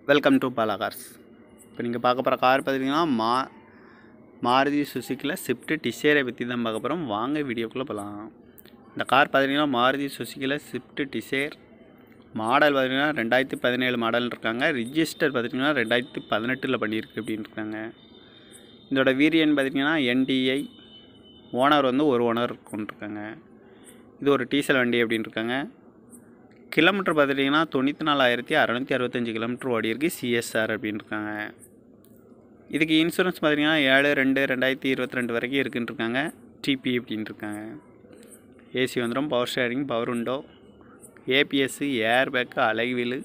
welcome to Bala cars இப்போ நீங்கள் பார்க்க போகிற கார் பார்த்தீங்கன்னா மா மாருதி சுசுக்கியில் ஸ்விஃப்ட் டிசைரை பற்றி தான் பார்க்க போகிறோம் வாங்க வீடியோக்குள்ளே போகலாம் இந்த கார் பார்த்தீங்கன்னா மாருதி சுசுக்கியில் ஸ்விஃப்ட் டிசைர் மாடல் பார்த்தீங்கன்னா ரெண்டாயிரத்தி பதினேழு மாடல் இருக்காங்க ரிஜிஸ்டர் பார்த்தீங்கன்னா ரெண்டாயிரத்தி பதினெட்டில் பண்ணியிருக்கு அப்படின்னு இருக்காங்க இதோட வீரியன் பார்த்தீங்கன்னா என்டிஐ ஓனர் வந்து ஒரு ஓனர் கொண்டிருக்காங்க இது ஒரு டீசல் வண்டி அப்படின்னு இருக்காங்க கிலோமீட்டர் பார்த்துட்டிங்கன்னா தொண்ணூற்றி நாலாயிரத்தி அறநூற்றி அறுபத்தஞ்சு கிலோமீட்டர் ஓடி இருக்கு சிஎஸ்ஆர் அப்படின்னு இருக்காங்க இதுக்கு இன்சூரன்ஸ் பார்த்தீங்கன்னா ஏழு ரெண்டு ரெண்டாயிரத்தி இருபத்தி ரெண்டு வரைக்கும் இருக்குன்னு இருக்காங்க டிபி அப்படின்னு இருக்காங்க ஏசி வந்துடும் power steering power window ABS air bag alloy wheel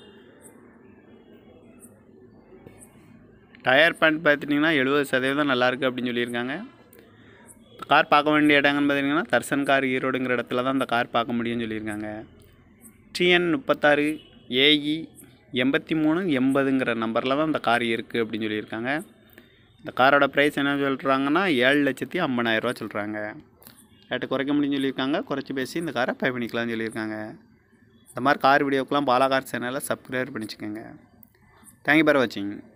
tyre பேண்ட் பார்த்துட்டிங்கன்னா எழுபது சதவீதம் நல்லாயிருக்கு அப்படின்னு சொல்லியிருக்காங்க கார் பார்க்க வேண்டிய இடங்கன்னு பார்த்தீங்கன்னா தர்சன் கார் ஈரோடுங்கிற இடத்துல தான் இந்த கார் பார்க்க முடியும்னு சொல்லியிருக்காங்க டிஎன் முப்பத்தாறு ஏஇ எண்பத்தி மூணு எண்பதுங்கிற நம்பரில் தான் இந்த கார் இருக்குது அப்படின்னு சொல்லியிருக்காங்க இந்த காரோட ப்ரைஸ் என்ன சொல்கிறாங்கன்னா ஏழு லட்சத்தி ஐம்பதாயிரரூவா சொல்கிறாங்க ரேட்டு குறைக்க முடியும்னு சொல்லியிருக்காங்க குறைச்சி பேசி இந்த காரை பை பண்ணிக்கலாம்னு சொல்லியிருக்காங்க இந்த மாதிரி கார் வீடியோக்கெலாம் பாலா கார் சேனலை சப்ஸ்கிரைப் பண்ணிச்சுக்கோங்க தேங்க்யூ ஃபார் வாட்சிங்